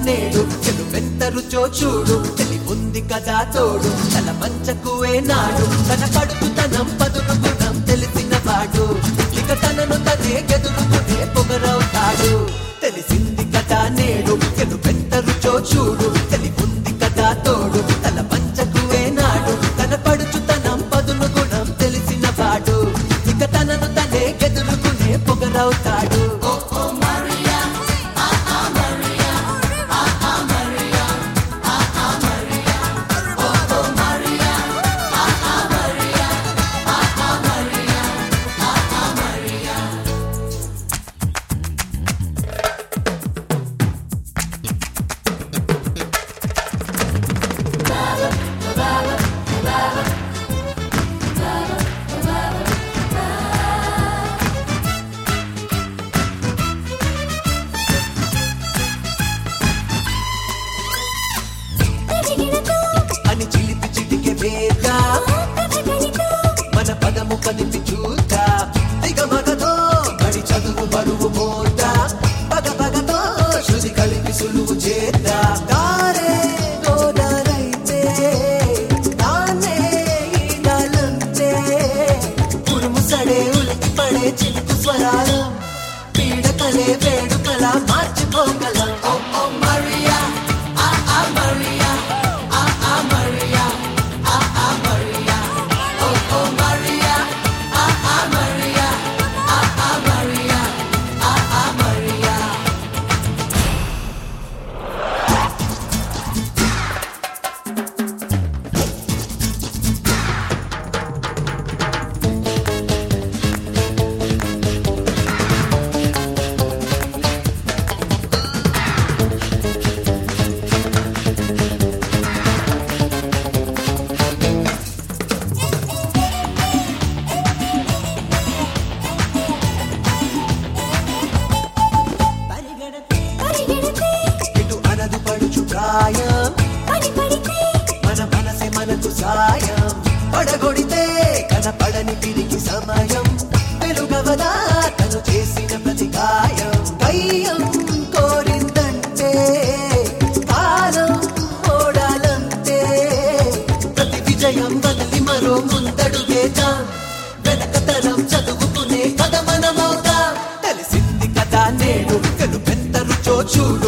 నేడు చెలుపెంత రుచో చూడు తెలి ఉంది కదా తోడు తల మంచకువే నాడు తన కడుపుతనం పదులు గుణం తెలిసిన వాడు ఇక తనను తనే గెదురుకునే పొగరవుతాడు తెలిసింది కదా నేడు చెలుపెంత రుచో చూడు తెలి ఉంది కదా తోడు తల మంచకువే నాడు తన పడుచుతనం పదులు గుణం తెలిసిన వాడు ఇక తనను తనే గెదురుకునే పొగరవుతాడు ఓ ఓ మరియా ఆ ఆ మరియా ఆ ఆ మరియా ఆ ఆ మరియా ఓ ఓ మరియా ఆ ఆ మరియా ఆ ఆ మరియా ఆ ఆ మరియా అని చిలిపి చిటికె వేగా మన పదము కలిపి చూద్దా దిగ మగతో గడి చదువు బరువు మోద్దా పగ పగతో శృతి కలిపి సులువు చేద్దా దారే గోదారైతే తానే ఈదాలంతే ఉరుము సడే ఉలికి పడే చిలుకు స్వరాలు పీడకలే వేడుకల మార్చిపోగలం ఓ ఓ మరియా ఆ ఆ మరియా ఆ ఆ మరియా ఆ ఆ మరియా ఓ ఓ మరియా ఆ ఆ మరియా ఆ ఆ మరియా ఆ ఆ మరియా ఇటు అనదు పడుచు ప్రాయం మన మనసే మనకు సాయం పడగొడితే కనపడని తిరిగి సమయం వెలుగవదా తను చేసిన ప్రతి గాయం కయ్యం కోరిందంటే కాలం ఓడాలంటే ప్రతి విజయం వదిలి మరో ముందడుగేద్దాం వెనకతరం చదువుకునే కథ మనమవుతాం తెలిసింది కదా నేడు తెలుపెంత రుచో చూడు